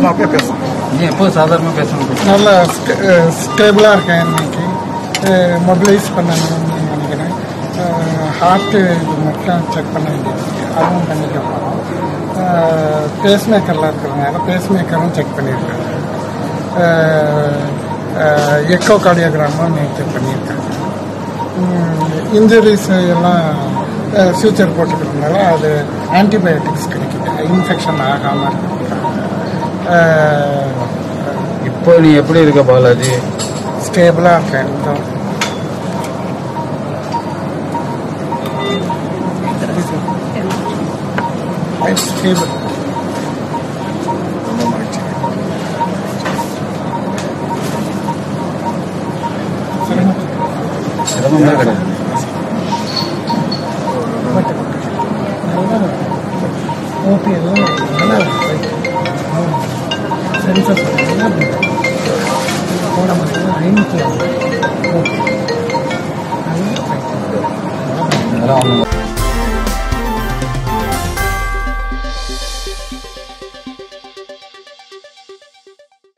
சும்மா அப்படியே பேசும் நீ எப்போ சாதாரணமாக பேசணும் நல்லா ஸ்டேபிளாக இருக்கேன் இன்னைக்கு மொபிலைஸ் பண்ணணும்னு நினைக்கிறேன் ஹார்ட்டு இது மட்டும் செக் பண்ண வேண்டியது அதுவும் பண்ணிக்க போகிறோம் பேஸ்மேக்கர்லாம் இருக்கிறதுனால பேஸ்மேக்கரும் செக் பண்ணியிருக்காங்க எக்கோ கார்டியோகிராமும் நேற்று பண்ணியிருக்காங்க இன்ஜுரிஸ் எல்லாம் ஃபியூச்சர் போட்டுக்கிறதுனால அது ஆன்டிபயோட்டிக்ஸ் கிடைக்குது இன்ஃபெக்ஷன் ஆகாமல் இருக்கிறதுக்காக இப்போ நீ எப்படி இருக்க பாலாஜி ஸ்டேபிளாக இருக்கேன் இந்த ஸ்டேபிள் ரொம்ப மகிழ்ச்சி சிரமமே கிடையாது ஓகே எல்லாம் நல்லா சென்சஸ் நல்லா போட மாட்டேங்குது ஐநூற்றி ஓகே நல்லா அதெல்லாம் ஒன்றும்